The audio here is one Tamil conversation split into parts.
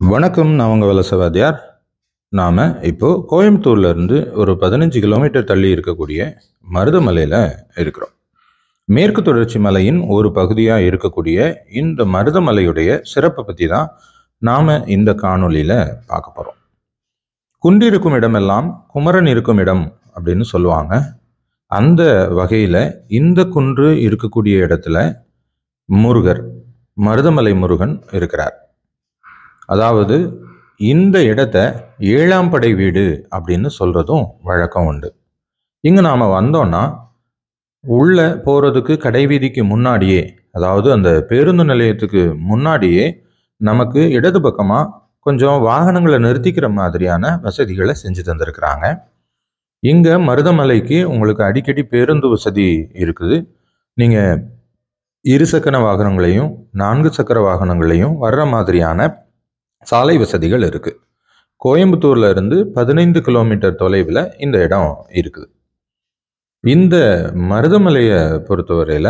வணக்கம் நான் உங்கள் வலசவாதியார் நாம் இப்போது கோயம்புத்தூர்லேருந்து ஒரு பதினஞ்சு கிலோமீட்டர் தள்ளி இருக்கக்கூடிய மருதமலையில் இருக்கிறோம் மேற்கு தொடர்ச்சி மலையின் ஒரு பகுதியாக இருக்கக்கூடிய இந்த மருதமலையுடைய சிறப்பை பற்றி தான் நாம் இந்த காணொளியில் பார்க்க போகிறோம் குன்றிருக்கும் இடமெல்லாம் குமரன் இருக்கும் இடம் அப்படின்னு சொல்லுவாங்க அந்த வகையில் இந்த குன்று இருக்கக்கூடிய இடத்துல முருகர் மருதமலை முருகன் இருக்கிறார் அதாவது இந்த இடத்த ஏழாம் படை வீடு அப்படின்னு சொல்கிறதும் வழக்கம் உண்டு இங்கே நாம் வந்தோன்னா உள்ளே போகிறதுக்கு கடைவீதிக்கு முன்னாடியே அதாவது அந்த பேருந்து நிலையத்துக்கு முன்னாடியே நமக்கு இடது பக்கமாக கொஞ்சம் வாகனங்களை நிறுத்திக்கிற மாதிரியான வசதிகளை செஞ்சு தந்திருக்கிறாங்க இங்கே மருதமலைக்கு உங்களுக்கு அடிக்கடி பேருந்து வசதி இருக்குது நீங்கள் இரு சக்கர வாகனங்களையும் நான்கு சக்கர வாகனங்களையும் வர்ற மாதிரியான சாலை வசதிகள் இருக்குது கோயம்புத்தூர்ல இருந்து பதினைந்து கிலோமீட்டர் தொலைவில் இந்த இடம் இருக்குது இந்த மருதமலையை பொறுத்தவரையில்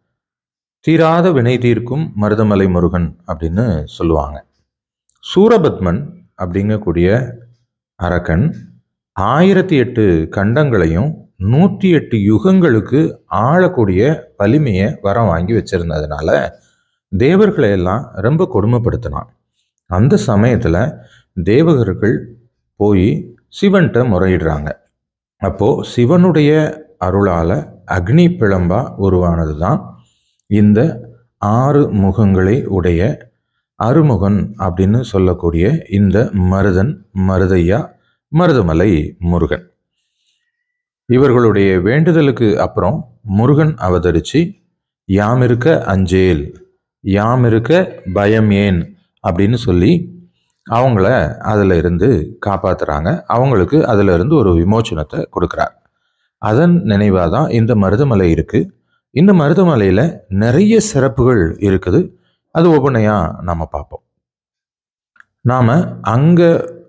தீராத வினை தீர்க்கும் மருதமலை முருகன் அப்படின்னு சொல்லுவாங்க சூரபத்மன் அப்படிங்கக்கூடிய அரக்கன் ஆயிரத்தி எட்டு கண்டங்களையும் நூற்றி எட்டு யுகங்களுக்கு ஆளக்கூடிய வலிமையை வரம் வாங்கி வச்சிருந்ததுனால தேவர்களை எல்லாம் ரொம்ப கொடுமைப்படுத்தினான் அந்த சமயத்தில் தேவகர்கள் போய் சிவன்கிட்ட முறையிடுறாங்க அப்போது சிவனுடைய அருளால் அக்னி பிழம்பா உருவானது தான் இந்த ஆறு முகங்களை உடைய அருமுகன் அப்படின்னு சொல்லக்கூடிய இந்த மருதன் மருதையா மருதமலை முருகன் இவர்களுடைய வேண்டுதலுக்கு அப்புறம் முருகன் அவதரித்து யாம் இருக்க அஞ்சேல் யாம் இருக்க பயம் ஏன் அப்படின்னு சொல்லி அவங்கள அதில் இருந்து காப்பாற்றுறாங்க அவங்களுக்கு அதில் இருந்து ஒரு விமோச்சனத்தை கொடுக்குறார் அதன் நினைவாக தான் இந்த மருதமலை இருக்குது இந்த மருதமலையில் நிறைய சிறப்புகள் இருக்குது அது ஒவ்வொன்றையாக நாம் பார்ப்போம் நாம் அங்கே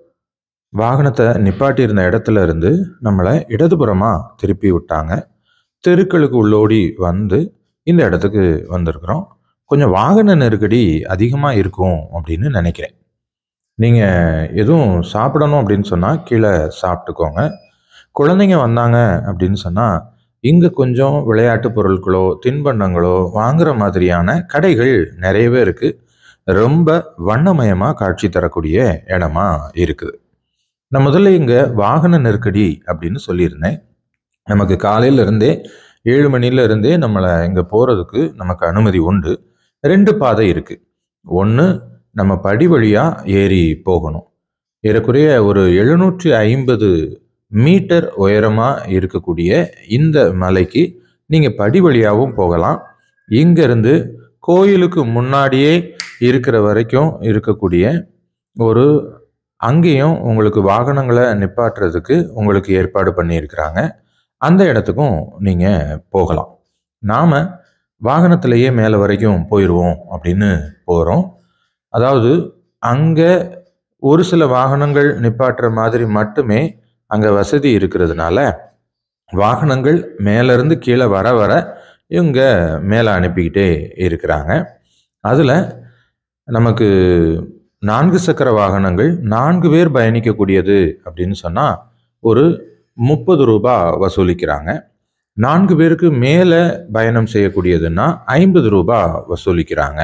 வாகனத்தை நிப்பாட்டியிருந்த இடத்துல இருந்து நம்மளை இடதுபுறமாக திருப்பி விட்டாங்க தெருக்களுக்கு உள்ளோடி வந்து இந்த இடத்துக்கு வந்திருக்கிறோம் கொஞ்சம் வாகன நெருக்கடி அதிகமாக இருக்கும் அப்படின்னு நினைக்கிறேன் நீங்கள் எதுவும் சாப்பிடணும் அப்படின்னு சொன்னால் கீழே சாப்பிட்டுக்கோங்க குழந்தைங்க வந்தாங்க அப்படின்னு சொன்னால் இங்கே கொஞ்சம் விளையாட்டு பொருட்களோ தின்பண்டங்களோ வாங்குற மாதிரியான கடைகள் நிறையவே இருக்குது ரொம்ப வண்ணமயமாக காட்சி தரக்கூடிய இடமா இருக்குது நான் முதல்ல இங்கே வாகன நெருக்கடி அப்படின்னு சொல்லியிருந்தேன் நமக்கு காலையில இருந்தே ஏழு மணில இருந்தே நம்மளை இங்கே போகிறதுக்கு நமக்கு அனுமதி உண்டு ரெண்டு பாதை இருக்குது ஒன்று நம்ம படி வழியாக ஏறி போகணும் ஏறக்குறைய ஒரு எழுநூற்றி ஐம்பது மீட்டர் உயரமாக இருக்கக்கூடிய இந்த மலைக்கு நீங்கள் படி வழியாகவும் போகலாம் இங்கேருந்து கோயிலுக்கு முன்னாடியே இருக்கிற வரைக்கும் இருக்கக்கூடிய ஒரு அங்கேயும் உங்களுக்கு வாகனங்களை நிப்பாட்டுறதுக்கு உங்களுக்கு ஏற்பாடு பண்ணியிருக்கிறாங்க அந்த இடத்துக்கும் நீங்கள் போகலாம் நாம் வாகனத்திலேயே மேலே வரைக்கும் போயிடுவோம் அப்படின்னு போகிறோம் அதாவது அங்கே ஒரு சில வாகனங்கள் நிப்பாட்டுற மாதிரி மட்டுமே அங்கே வசதி இருக்கிறதுனால வாகனங்கள் மேலேருந்து கீழே வர வர இவங்க மேலே அனுப்பிக்கிட்டே இருக்கிறாங்க அதில் நமக்கு நான்கு சக்கர வாகனங்கள் நான்கு பேர் பயணிக்கக்கூடியது அப்படின்னு சொன்னால் ஒரு முப்பது ரூபா வசூலிக்கிறாங்க நான்கு பேருக்கு மேலே பயணம் செய்யக்கூடியதுன்னா ஐம்பது ரூபா வசூலிக்கிறாங்க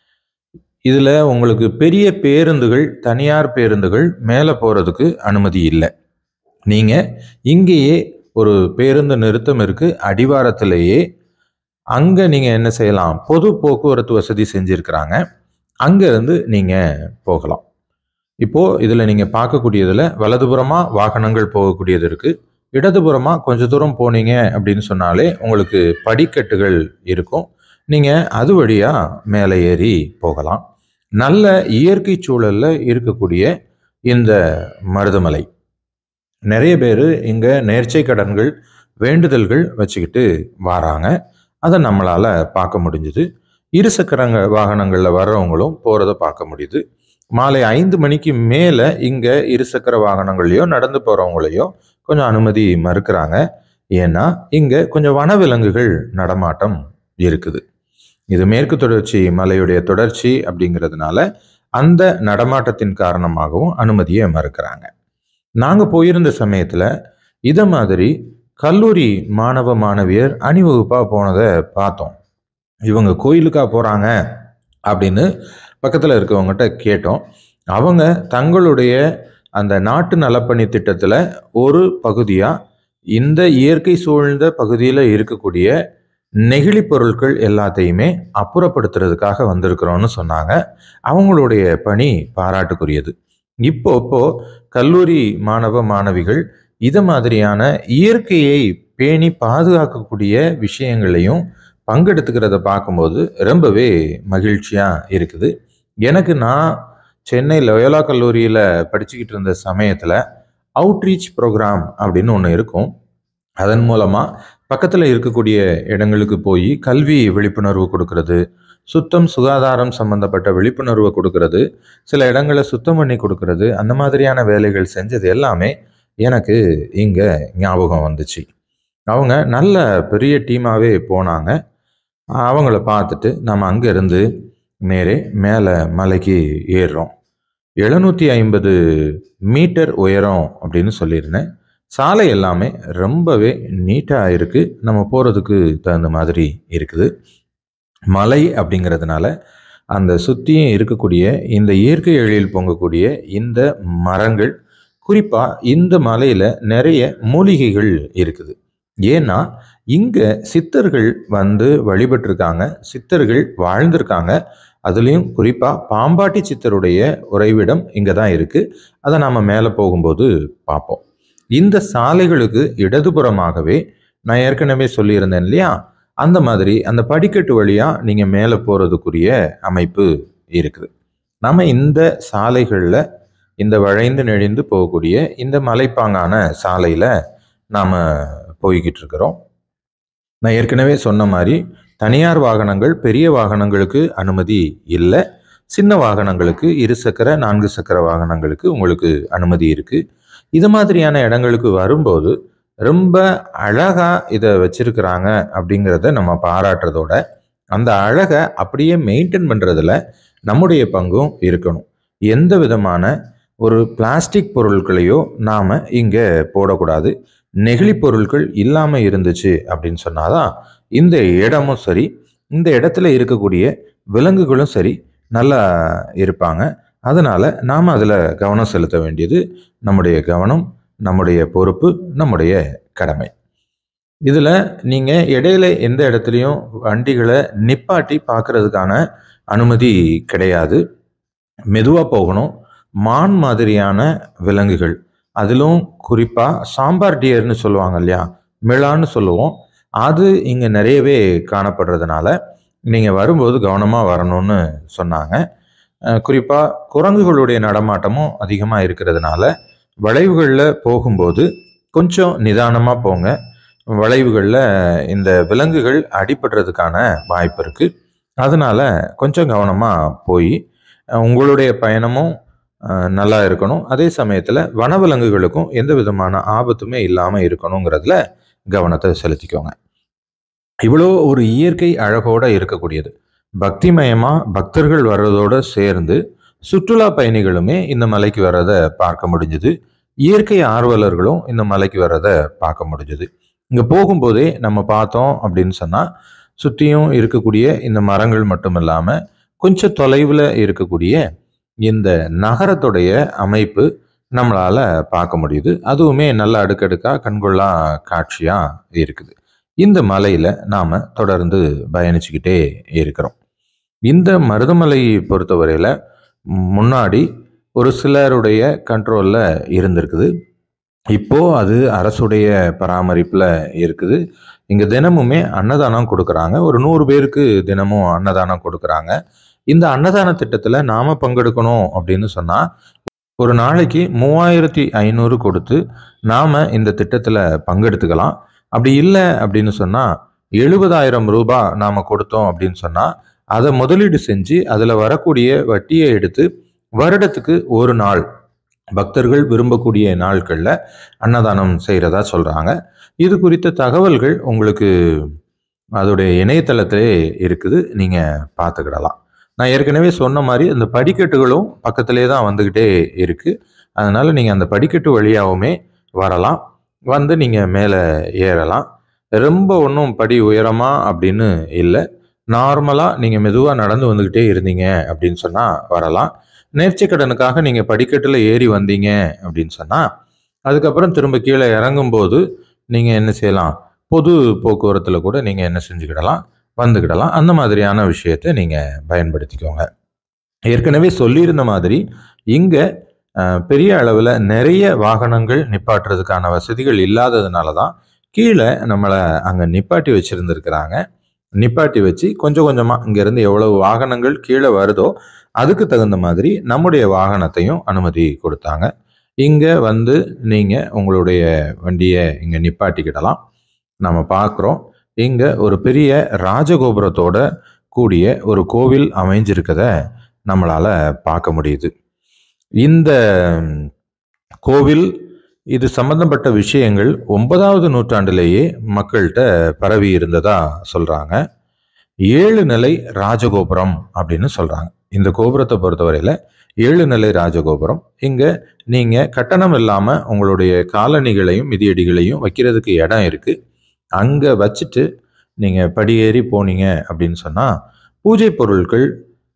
இதில் உங்களுக்கு பெரிய பேருந்துகள் தனியார் பேருந்துகள் மேலே போகிறதுக்கு அனுமதி இல்லை நீங்கள் இங்கேயே ஒரு பேருந்து நிறுத்தம் இருக்குது அடிவாரத்திலேயே அங்கே நீங்கள் என்ன செய்யலாம் பொது போக்குவரத்து வசதி செஞ்சுருக்கிறாங்க அங்கேருந்து நீங்கள் போகலாம் இப்போது இதில் நீங்கள் பார்க்கக்கூடியதில் வலதுபுறமாக வாகனங்கள் போகக்கூடியது இருக்குது இடதுபுறமாக கொஞ்ச தூரம் போனீங்க அப்படின்னு சொன்னாலே உங்களுக்கு படிக்கட்டுகள் இருக்கும் நீங்கள் அது வழியாக மேலே ஏறி போகலாம் நல்ல இயற்கை சூழலில் இருக்கக்கூடிய இந்த மருதமலை நிறைய பேர் இங்கே நேர்ச்சை கடன்கள் வேண்டுதல்கள் வச்சுக்கிட்டு வராங்க அதை நம்மளால் பார்க்க முடிஞ்சுது இருசக்கரங்க வாகனங்களில் வர்றவங்களும் போகிறத பார்க்க முடியுது மாலை ஐந்து மணிக்கு மேலே இங்கே இருசக்கர வாகனங்களையோ நடந்து போகிறவங்களையோ கொஞ்சம் அனுமதி மறுக்கிறாங்க ஏன்னா இங்கே கொஞ்சம் வனவிலங்குகள் நடமாட்டம் இருக்குது இது மேற்கு தொடர்ச்சி மலையுடைய தொடர்ச்சி அப்படிங்கிறதுனால அந்த நடமாட்டத்தின் காரணமாகவும் அனுமதியை மறுக்கிறாங்க நாங்கள் போயிருந்த சமயத்தில் இதை மாதிரி கல்லூரி மாணவ மாணவியர் அணிவகுப்பாக போனதை பார்த்தோம் இவங்க கோயிலுக்கா போகிறாங்க அப்படின்னு பக்கத்தில் இருக்கவங்ககிட்ட கேட்டோம் அவங்க தங்களுடைய அந்த நாட்டு நலப்பணி திட்டத்தில் ஒரு பகுதியாக இந்த இயற்கை சூழ்ந்த பகுதியில் இருக்கக்கூடிய நெகிழி பொருட்கள் எல்லாத்தையுமே அப்புறப்படுத்துறதுக்காக வந்திருக்கிறோன்னு சொன்னாங்க அவங்களுடைய பணி பாராட்டுக்குரியது இப்போ இப்போ கல்லூரி மாணவ மாணவிகள் இது மாதிரியான இயற்கையை பேணி பாதுகாக்கக்கூடிய விஷயங்களையும் பங்கெடுத்துக்கிறத பார்க்கும்போது ரொம்பவே மகிழ்ச்சியாக இருக்குது எனக்கு நான் சென்னை லயோலா கல்லூரியில் படிச்சுக்கிட்டு இருந்த சமயத்தில் அவுட்ரீச் ப்ரோக்ராம் அப்படின்னு ஒன்று இருக்கும் அதன் மூலமாக பக்கத்தில் இருக்கக்கூடிய இடங்களுக்கு போய் கல்வி விழிப்புணர்வு கொடுக்கறது சுத்தம் சுகாதாரம் சம்பந்தப்பட்ட விழிப்புணர்வை கொடுக்கறது சில இடங்களை சுத்தம் பண்ணி கொடுக்கறது அந்த மாதிரியான வேலைகள் செஞ்சது எல்லாமே எனக்கு இங்கே ஞாபகம் வந்துச்சு அவங்க நல்ல பெரிய டீமாகவே போனாங்க அவங்கள பார்த்துட்டு நம்ம அங்கேருந்து நேரே மேலே மலைக்கு ஏறுறோம் எழுநூற்றி ஐம்பது மீட்டர் உயரம் அப்படின்னு சொல்லியிருந்தேன் சாலை எல்லாமே ரொம்பவே நீட்டாக இருக்குது நம்ம போகிறதுக்கு தகுந்த மாதிரி இருக்குது மலை அப்படிங்கிறதுனால அந்த சுற்றியும் இருக்கக்கூடிய இந்த இயற்கை எழில் பொங்கக்கூடிய இந்த மரங்கள் குறிப்பாக இந்த மலையில் நிறைய மூலிகைகள் இருக்குது ஏன்னா இங்கே சித்தர்கள் வந்து வழிபட்டிருக்காங்க சித்தர்கள் வாழ்ந்திருக்காங்க அதுலேயும் குறிப்பாக பாம்பாட்டி சித்தருடைய உறைவிடம் இங்கே தான் இருக்குது அதை நாம் மேலே போகும்போது பார்ப்போம் இந்த சாலைகளுக்கு இடதுபுறமாகவே நான் ஏற்கனவே சொல்லியிருந்தேன் இல்லையா அந்த மாதிரி அந்த படிக்கட்டு வழியாக நீங்கள் மேலே போகிறதுக்குரிய அமைப்பு இருக்குது நம்ம இந்த சாலைகளில் இந்த வளைந்து நெழிந்து போகக்கூடிய இந்த மலைப்பாங்கான சாலையில் நாம் போய்கிட்டு இருக்கிறோம் நான் ஏற்கனவே சொன்ன மாதிரி தனியார் வாகனங்கள் பெரிய வாகனங்களுக்கு அனுமதி இல்லை சின்ன வாகனங்களுக்கு இரு சக்கர நான்கு சக்கர வாகனங்களுக்கு உங்களுக்கு அனுமதி இருக்குது இது மாதிரியான இடங்களுக்கு வரும்போது ரொம்ப அழகாக இதை வச்சிருக்கிறாங்க அப்படிங்கிறத நம்ம பாராட்டுறதோட அந்த அழகை அப்படியே மெயின்டைன் பண்ணுறதுல நம்முடைய பங்கும் இருக்கணும் எந்த விதமான ஒரு பிளாஸ்டிக் பொருட்களையோ நாம் இங்கே போடக்கூடாது நெகிழி பொருட்கள் இல்லாமல் இருந்துச்சு அப்படின்னு சொன்னாதான் இந்த இடமும் சரி இந்த இடத்துல இருக்கக்கூடிய விலங்குகளும் சரி நல்லா இருப்பாங்க அதனால் நாம் அதில் கவனம் செலுத்த வேண்டியது நம்முடைய கவனம் நம்முடைய பொறுப்பு நம்முடைய கடமை இதில் நீங்கள் இடையில எந்த இடத்துலையும் வண்டிகளை நிப்பாட்டி பார்க்கறதுக்கான அனுமதி கிடையாது மெதுவாக போகணும் மான் மாதிரியான விலங்குகள் அதிலும் குறிப்பாக சாம்பார் டியர்னு சொல்லுவாங்க இல்லையா மிளான்னு சொல்லுவோம் அது இங்கே நிறையவே காணப்படுறதுனால நீங்கள் வரும்போது கவனமாக வரணும்னு சொன்னாங்க குறிப்பாக குரங்குகளுடைய நடமாட்டமும் அதிகமாக இருக்கிறதுனால வளைவுகளில் போகும்போது கொஞ்சம் நிதானமாக போங்க வளைவுகளில் இந்த விலங்குகள் அடிபடுறதுக்கான வாய்ப்பு இருக்குது அதனால் கொஞ்சம் கவனமாக போய் உங்களுடைய பயணமும் அஹ், நல்லா இருக்கணும் அதே சமயத்தில் வனவிலங்குகளுக்கும் எந்த விதமான ஆபத்துமே இல்லாமல் இருக்கணுங்கிறதுல கவனத்தை செலுத்திக்கோங்க இவ்வளோ ஒரு இயற்கை அழகோட இருக்கக்கூடியது பக்திமயமாக பக்தர்கள் வர்றதோட சேர்ந்து சுற்றுலா பயணிகளுமே இந்த மலைக்கு வர்றதை பார்க்க முடிஞ்சுது இயற்கை ஆர்வலர்களும் இந்த மலைக்கு வர்றதை பார்க்க முடிஞ்சுது இங்கே போகும்போதே நம்ம பார்த்தோம் அப்படின்னு சொன்னால் சுற்றியும் இருக்கக்கூடிய இந்த மரங்கள் மட்டும் இல்லாமல் கொஞ்சம் தொலைவில் இருக்கக்கூடிய இந்த நகரத்துடைய அமைப்பு நம்மளால் பார்க்க முடியுது அதுவுமே நல்ல அடுக்கடுக்காக கண்கொள்ளா காட்சியாக இருக்குது இந்த மலையில் நாம் தொடர்ந்து பயணிச்சுக்கிட்டே இருக்கிறோம் இந்த மருதமலையை பொறுத்தவரையில் முன்னாடி ஒரு சிலருடைய கண்ட்ரோலில் இருந்திருக்குது இப்போ அது அரசுடைய பராமரிப்பில் இருக்குது இங்கே தினமுமே அன்னதானம் கொடுக்குறாங்க ஒரு நூறு பேருக்கு தினமும் அன்னதானம் கொடுக்குறாங்க இந்த அன்னதான திட்டத்தில் நாம் பங்கெடுக்கணும் அப்படின்னு சொன்னால் ஒரு நாளைக்கு மூவாயிரத்தி ஐநூறு கொடுத்து நாம் இந்த திட்டத்தில் பங்கெடுத்துக்கலாம் அப்படி இல்லை அப்படின்னு சொன்னால் எழுபதாயிரம் ரூபாய் நாம் கொடுத்தோம் அப்படின்னு சொன்னால் அதை முதலீடு செஞ்சு அதில் வரக்கூடிய வட்டியை எடுத்து வருடத்துக்கு ஒரு நாள் பக்தர்கள் விரும்பக்கூடிய நாட்களில் அன்னதானம் செய்கிறதா சொல்கிறாங்க இது குறித்த தகவல்கள் உங்களுக்கு அதோடைய இணையதளத்திலே இருக்குது நீங்கள் பார்த்துக்கிடலாம் நான் ஏற்கனவே சொன்ன மாதிரி அந்த படிக்கட்டுகளும் பக்கத்திலே தான் வந்துக்கிட்டே இருக்குது அதனால் நீங்கள் அந்த படிக்கட்டு வழியாகவுமே வரலாம் வந்து நீங்கள் மேலே ஏறலாம் ரொம்ப ஒன்றும் படி உயரமா அப்படின்னு இல்லை நார்மலாக நீங்கள் மெதுவாக நடந்து வந்துக்கிட்டே இருந்தீங்க அப்படின்னு சொன்னால் வரலாம் நேர்ச்சிக்கடனுக்காக நீங்கள் படிக்கட்டில் ஏறி வந்தீங்க அப்படின்னு சொன்னால் அதுக்கப்புறம் திரும்ப கீழே இறங்கும்போது நீங்கள் என்ன செய்யலாம் பொது போக்குவரத்தில் கூட நீங்கள் என்ன செஞ்சுக்கிடலாம் வந்துக்கிடலாம் அந்த மாதிரியான விஷயத்தை நீங்கள் பயன்படுத்திக்கோங்க ஏற்கனவே சொல்லியிருந்த மாதிரி இங்கே பெரிய அளவில் நிறைய வாகனங்கள் நிப்பாட்டுறதுக்கான வசதிகள் இல்லாததுனால தான் கீழே நம்மளை அங்கே நிப்பாட்டி வச்சுருந்துருக்குறாங்க நிப்பாட்டி வச்சு கொஞ்சம் கொஞ்சமாக இங்கேருந்து எவ்வளவு வாகனங்கள் கீழே வருதோ அதுக்கு தகுந்த மாதிரி நம்முடைய வாகனத்தையும் அனுமதி கொடுத்தாங்க இங்கே வந்து நீங்கள் உங்களுடைய வண்டியை இங்கே நிப்பாட்டிக்கிடலாம் நம்ம பார்க்குறோம் இங்கே ஒரு பெரிய ராஜகோபுரத்தோட கூடிய ஒரு கோவில் அமைஞ்சிருக்கத நம்மளால் பார்க்க முடியுது இந்த கோவில் இது சம்பந்தப்பட்ட விஷயங்கள் ஒன்பதாவது நூற்றாண்டிலேயே மக்கள்கிட்ட பரவி இருந்ததா சொல்கிறாங்க ஏழு நிலை ராஜகோபுரம் அப்படின்னு சொல்கிறாங்க இந்த கோபுரத்தை பொறுத்தவரையில் ஏழு நிலை ராஜகோபுரம் இங்கே நீங்கள் கட்டணம் இல்லாமல் உங்களுடைய காலணிகளையும் மிதியடிகளையும் வைக்கிறதுக்கு இடம் இருக்குது அங்கே வச்சுட்டு நீங்கள் படியேறி போனீங்க அப்படின்னு சொன்னால் பூஜை பொருட்கள்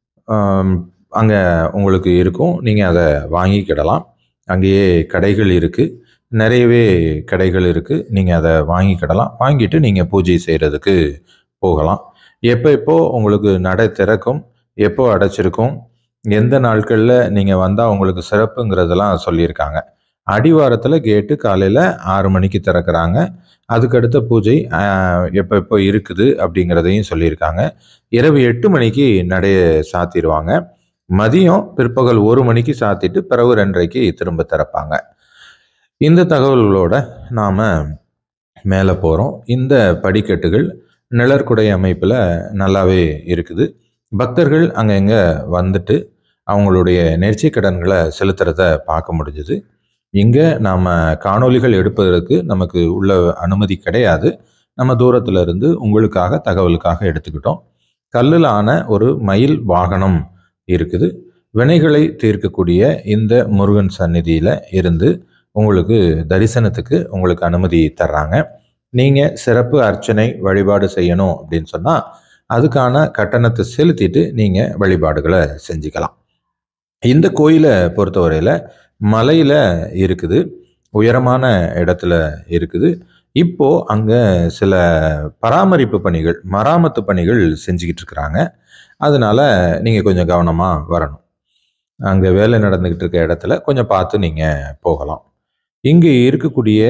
அங்கே உங்களுக்கு இருக்கும் நீங்கள் அதை வாங்கிக்கிடலாம் அங்கேயே கடைகள் இருக்குது நிறையவே கடைகள் இருக்குது நீங்கள் அதை வாங்கிக்கிடலாம் வாங்கிட்டு நீங்கள் பூஜை செய்கிறதுக்கு போகலாம் எப்போ எப்போ உங்களுக்கு நடை திறக்கும் எப்போ அடைச்சிருக்கும் எந்த நாட்களில் நீங்கள் வந்தால் உங்களுக்கு சிறப்புங்கிறதெல்லாம் சொல்லியிருக்காங்க அடிவாரத்தில் கேட்டு காலையில் ஆறு மணிக்கு திறக்கிறாங்க அதுக்கடுத்த பூஜை எப்போ எப்போ இருக்குது அப்படிங்கிறதையும் சொல்லியிருக்காங்க இரவு எட்டு மணிக்கு நடைய சாத்திடுவாங்க மதியம் பிற்பகல் ஒரு மணிக்கு சாத்திட்டு பிறகு ரெண்டரைக்கு திரும்ப திறப்பாங்க இந்த தகவல்களோட நாம் மேலே போகிறோம் இந்த படிக்கட்டுகள் நிழற்குடை அமைப்பில் நல்லாவே இருக்குது பக்தர்கள் அங்கங்கே வந்துட்டு அவங்களுடைய நேர்ச்சி கடன்களை செலுத்துறத பார்க்க முடிஞ்சுது இங்கே நாம் காணொலிகள் எடுப்பதற்கு நமக்கு உள்ள அனுமதி கிடையாது நம்ம தூரத்தில் இருந்து உங்களுக்காக தகவலுக்காக எடுத்துக்கிட்டோம் கல்லில் ஆன ஒரு மயில் வாகனம் இருக்குது வினைகளை தீர்க்கக்கூடிய இந்த முருகன் சந்நிதியில் இருந்து உங்களுக்கு தரிசனத்துக்கு உங்களுக்கு அனுமதி தர்றாங்க நீங்கள் சிறப்பு அர்ச்சனை வழிபாடு செய்யணும் அப்படின்னு சொன்னால் அதுக்கான கட்டணத்தை செலுத்திட்டு நீங்கள் வழிபாடுகளை செஞ்சுக்கலாம் இந்த கோயிலை பொறுத்தவரையில் மலையில் இருக்குது உயரமான இடத்துல இருக்குது இப்போ அங்கே சில பராமரிப்பு பணிகள் மராமத்து பணிகள் செஞ்சுக்கிட்டு இருக்கிறாங்க அதனால நீங்கள் கொஞ்சம் கவனமாக வரணும் அங்கே வேலை நடந்துக்கிட்டு இருக்க இடத்துல கொஞ்சம் பார்த்து நீங்கள் போகலாம் இங்கே இருக்கக்கூடிய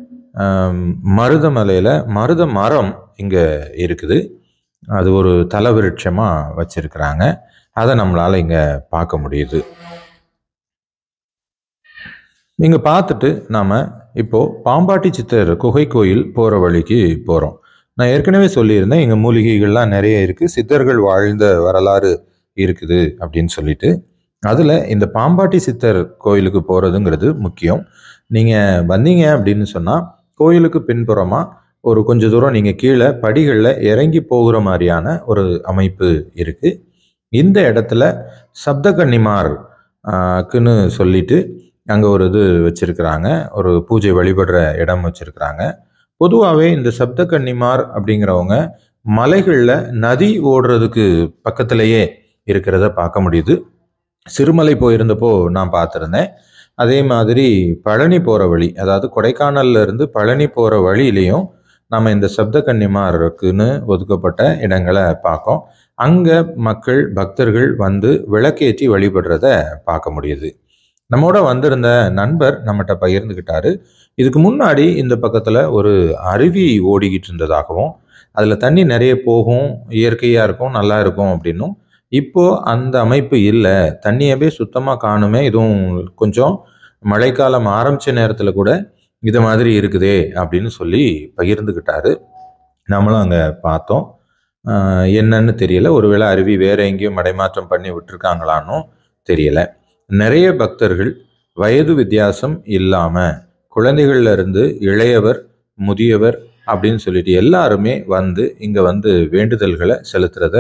மருத மலையில் மருத மரம் இங்கே இருக்குது அது ஒரு தலவிருட்சமாக வச்சிருக்கிறாங்க அதை நம்மளால் இங்கே பார்க்க முடியுது இங்கே பார்த்துட்டு நாம் இப்போது பாம்பாட்டி சித்தர் குகை கோயில் போகிற வழிக்கு போகிறோம் நான் ஏற்கனவே சொல்லியிருந்தேன் இங்கே மூலிகைகள்லாம் நிறைய இருக்குது சித்தர்கள் வாழ்ந்த வரலாறு இருக்குது அப்படின்னு சொல்லிட்டு அதில் இந்த பாம்பாட்டி சித்தர் கோயிலுக்கு போகிறதுங்கிறது முக்கியம் நீங்கள் வந்தீங்க அப்படின்னு சொன்னால் கோயிலுக்கு பின்புறமாக ஒரு கொஞ்ச தூரம் நீங்கள் கீழே படிகளில் இறங்கி போகிற மாதிரியான ஒரு அமைப்பு இருக்குது இந்த இடத்துல சப்தகன்னிமார் க்குன்னு சொல்லிட்டு அங்கே ஒரு இது வச்சுருக்கிறாங்க ஒரு பூஜை வழிபடுற இடம் வச்சுருக்கிறாங்க பொதுவாகவே இந்த சப்தகன்னிமார் அப்படிங்கிறவங்க மலைகளில் நதி ஓடுறதுக்கு பக்கத்திலேயே இருக்கிறத பார்க்க முடியுது சிறுமலை போயிருந்தப்போ நான் பார்த்துருந்தேன் அதே மாதிரி பழனி போகிற வழி அதாவது கொடைக்கானல்ல இருந்து பழனி போகிற வழியிலையும் நம்ம இந்த சப்த கன்னிமாருக்குன்னு ஒதுக்கப்பட்ட இடங்களை பார்க்கோம் அங்கே மக்கள் பக்தர்கள் வந்து விளக்கேற்றி வழிபடுறத பார்க்க முடியுது நம்மோட வந்திருந்த நண்பர் நம்மகிட்ட பகிர்ந்துக்கிட்டாரு இதுக்கு முன்னாடி இந்த பக்கத்தில் ஒரு அருவி ஓடிக்கிட்டு இருந்ததாகவும் அதில் தண்ணி நிறைய போகும் இயற்கையாக இருக்கும் நல்லா இருக்கும் அப்படின்னும் இப்போ அந்த அமைப்பு இல்லை தண்ணியவே சுத்தமாக காணுமே இதுவும் கொஞ்சம் மழைக்காலம் ஆரம்பித்த நேரத்தில் கூட இது மாதிரி இருக்குதே அப்படின்னு சொல்லி பகிர்ந்துக்கிட்டாரு நம்மளும் அங்கே பார்த்தோம் ஆஹ் என்னன்னு தெரியல ஒருவேளை அருவி வேற எங்கேயும் மடைமாற்றம் பண்ணி விட்டுருக்காங்களான்னும் தெரியல நிறைய பக்தர்கள் வயது வித்தியாசம் இல்லாமல் குழந்தைகள்ல இருந்து இளையவர் முதியவர் அப்படின்னு சொல்லிட்டு எல்லாருமே வந்து இங்கே வந்து வேண்டுதல்களை செலுத்துறத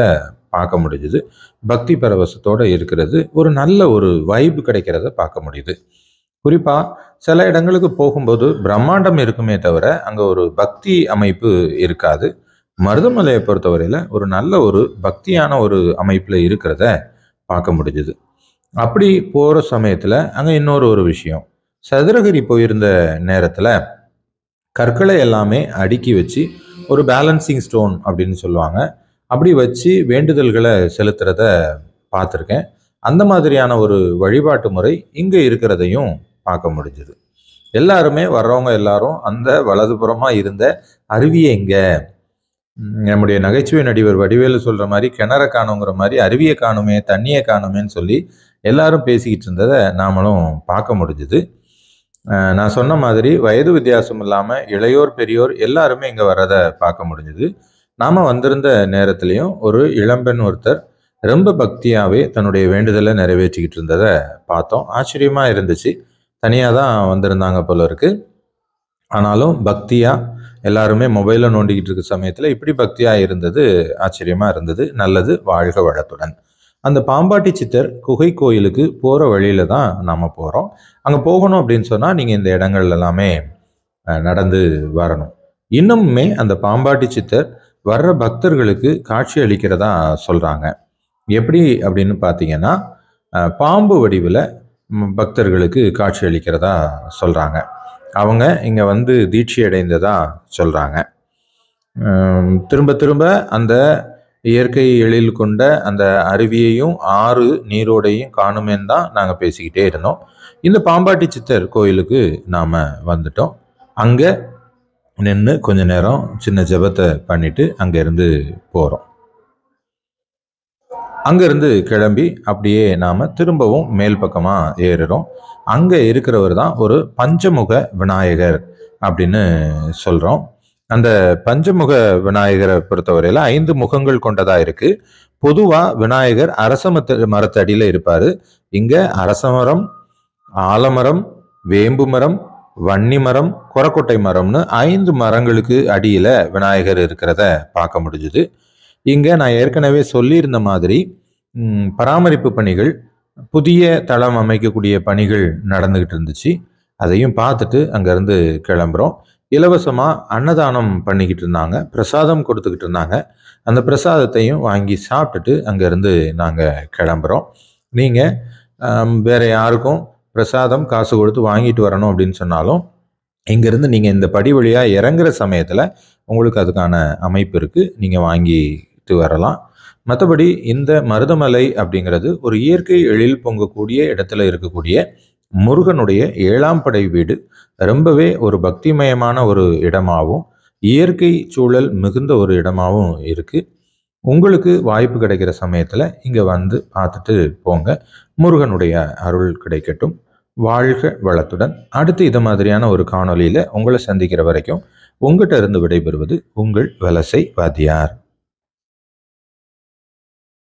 பார்க்க முடிஞ்சுது பக்தி பரவசத்தோட இருக்கிறது ஒரு நல்ல ஒரு வைப் கிடைக்கிறத பார்க்க முடியுது குறிப்பாக சில இடங்களுக்கு போகும்போது பிரம்மாண்டம் இருக்குமே தவிர அங்கே ஒரு பக்தி அமைப்பு இருக்காது மருதமலையை பொறுத்தவரையில் ஒரு நல்ல ஒரு பக்தியான ஒரு அமைப்பில் இருக்கிறத பார்க்க முடிஞ்சுது அப்படி போகிற சமயத்தில் அங்கே இன்னொரு ஒரு விஷயம் சதுரகிரி போயிருந்த நேரத்தில் கற்களை எல்லாமே அடுக்கி வச்சு ஒரு பேலன்சிங் ஸ்டோன் அப்படின்னு சொல்லுவாங்க அப்படி வச்சு வேண்டுதல்களை செலுத்துறத பார்த்துருக்கேன் அந்த மாதிரியான ஒரு வழிபாட்டு முறை இங்கே இருக்கிறதையும் பார்க்க முடிஞ்சுது எல்லாருமே வர்றவங்க எல்லாரும் அந்த வலதுபுறமாக இருந்த அருவியை எங்கே நம்முடைய நகைச்சுவை நடிகர் வடிவேலு சொல்கிற மாதிரி கிணற காணுங்கிற மாதிரி அருவியை காணுமே தண்ணியை காணுமேன்னு சொல்லி எல்லாரும் பேசிக்கிட்டு இருந்ததை நாமளும் பார்க்க முடிஞ்சுது அஹ் நான் சொன்ன மாதிரி வயது வித்தியாசம் இல்லாமல் இளையோர் பெரியோர் எல்லாருமே இங்கே வர்றதை பார்க்க முடிஞ்சுது நாம் வந்திருந்த நேரத்துலையும் ஒரு இளம்பெண் ஒருத்தர் ரொம்ப பக்தியாகவே தன்னுடைய வேண்டுதலை நிறைவேற்றிக்கிட்டு இருந்ததை பார்த்தோம் ஆச்சரியமாக இருந்துச்சு தனியாக தான் வந்திருந்தாங்க போல இருக்கு ஆனாலும் பக்தியாக எல்லாருமே மொபைலில் நோண்டிக்கிட்டு இருக்க சமயத்தில் இப்படி பக்தியாக இருந்தது ஆச்சரியமாக இருந்தது நல்லது வாழ்க வளத்துடன் அந்த பாம்பாட்டி சித்தர் குகை கோயிலுக்கு போகிற வழியில தான் நாம் போகிறோம் அங்கே போகணும் அப்படின்னு சொன்னால் நீங்கள் இந்த இடங்கள் எல்லாமே அஹ், நடந்து வரணும் இன்னுமுமே அந்த பாம்பாட்டி சித்தர் வர்ற பக்தர்களுக்கு காட்சி அளிக்கிறதா சொல்கிறாங்க எப்படி அப்படின்னு பார்த்தீங்கன்னா அஹ், பாம்பு வடிவில் பக்தர்களுக்கு காட்சி அளிக்கிறதா சொல்கிறாங்க அவங்க இங்கே வந்து தீட்சை அடைந்ததா சொல்கிறாங்க திரும்ப திரும்ப அந்த இயற்கை எழில் கொண்ட அந்த அருவியையும் ஆறு நீரோடையும் காணுமேன்னு தான் நாங்கள் பேசிக்கிட்டே இருந்தோம் இந்த பாம்பாட்டி சித்தர் கோயிலுக்கு நாம் வந்துட்டோம் அங்கே நின்று கொஞ்ச நேரம் சின்ன ஜெபத்தை பண்ணிட்டு அங்கேருந்து போகிறோம் அங்கேருந்து கிளம்பி அப்படியே நாம் திரும்பவும் மேல் பக்கமாக ஏறுறோம் அங்கே இருக்கிறவர் தான் ஒரு பஞ்சமுக விநாயகர் அப்படின்னு சொல்கிறோம் அந்த பஞ்சமுக விநாயகரை பொறுத்தவரையில் ஐந்து முகங்கள் கொண்டதா இருக்கு பொதுவா விநாயகர் அரச மத்த மரத்தடியில இருப்பாரு இங்க அரச மரம் ஆலமரம் வேம்பு மரம் வன்னி மரம் கொரக்கொட்டை மரம்னு ஐந்து மரங்களுக்கு அடியில விநாயகர் இருக்கிறத பார்க்க முடிஞ்சுது இங்க நான் ஏற்கனவே சொல்லியிருந்த மாதிரி ம், பராமரிப்பு பணிகள் புதிய தளம் அமைக்கக்கூடிய பணிகள் நடந்துகிட்டு இருந்துச்சு அதையும் பார்த்துட்டு அங்கேருந்து கிளம்புறோம் இலவசமாக அன்னதானம் பண்ணிக்கிட்டு இருந்தாங்க பிரசாதம் கொடுத்துக்கிட்டு இருந்தாங்க அந்த பிரசாதத்தையும் வாங்கி சாப்பிட்டுட்டு அங்கேருந்து நாங்கள் கிளம்புறோம் நீங்கள் வேற யாருக்கும் பிரசாதம் காசு கொடுத்து வாங்கிட்டு வரணும் அப்படின்னு சொன்னாலும் இங்கேருந்து நீங்கள் இந்த படி வழியாக இறங்குற சமயத்தில் உங்களுக்கு அதுக்கான அமைப்பு இருக்குது நீங்கள் வாங்கிட்டு வரலாம் மற்றபடி இந்த மருதமலை அப்படிங்கிறது ஒரு இயற்கை எழில் பொங்கக்கூடிய இடத்துல இருக்கக்கூடிய முருகனுடைய ஏழாம் படை வீடு ரொம்பவே ஒரு பக்திமயமான ஒரு இடமாகவும் இயற்கை சூழல் மிகுந்த ஒரு இடமாகவும் இருக்குது உங்களுக்கு வாய்ப்பு கிடைக்கிற சமயத்தில் இங்கே வந்து பார்த்துட்டு போங்க முருகனுடைய அருள் கிடைக்கட்டும் வாழ்க வளத்துடன் அடுத்து இது மாதிரியான ஒரு காணொளியில் உங்களை சந்திக்கிற வரைக்கும் உங்கள்கிட்ட இருந்து விடைபெறுவது உங்கள் வலசை வாத்தியார்